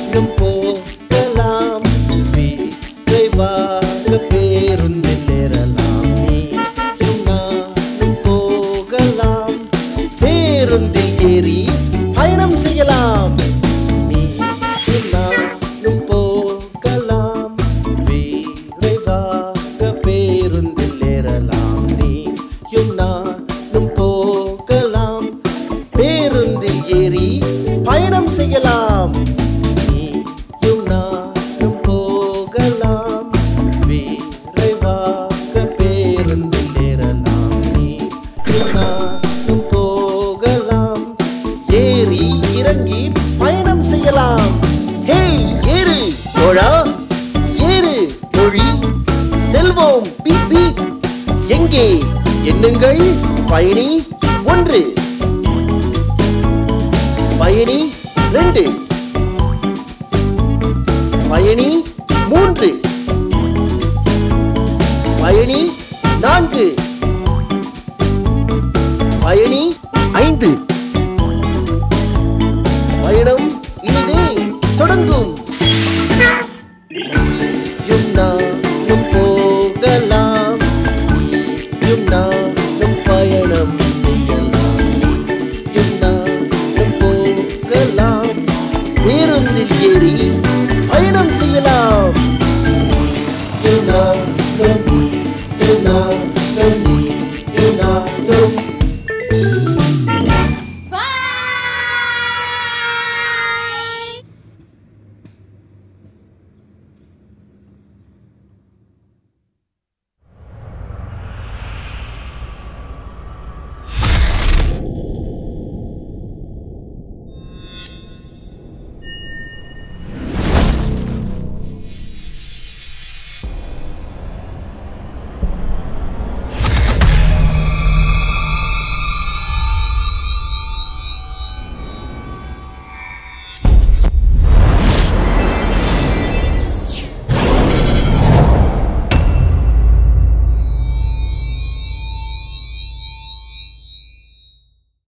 நானும் போகலாம் விரைவாக பேருந்தில் ஏறலாம் நீயும் நானும் போகலாம் பேருந்தில் ஏறி பயணம் செய்யலாம் நீயும் நானும் போகலாம் விரைவாக பேருந்தில் ஏறலாம் நீயும் நானும் போகலாம் பேருந்தில் ஏறி பயணம் செய்யலாம் நீயும் நானும் போகலாம் விரைவாக பேருந்தில் ஏறலாம் நீயும் நானும் போகலாம் ஏறி இறங்கி பயணம் செய்யலாம் ஹே ஏறு தோழா ஏறு மொழி செல்வோம் பீப் பீப் எங்கே எண்ணுங்கள் பயணி ஒன்று பயணி ரெண்டு பயணி மூன்று பயணி நான்கு பயணி ஐந்து பயணம் இனிதே தொடங்கும் நீயும் நானும் போகலாம் நீயும் நானும் பயணம் செய்யலாம் நீயும் நானும் போகலாம் பேருந்தில் ஏறி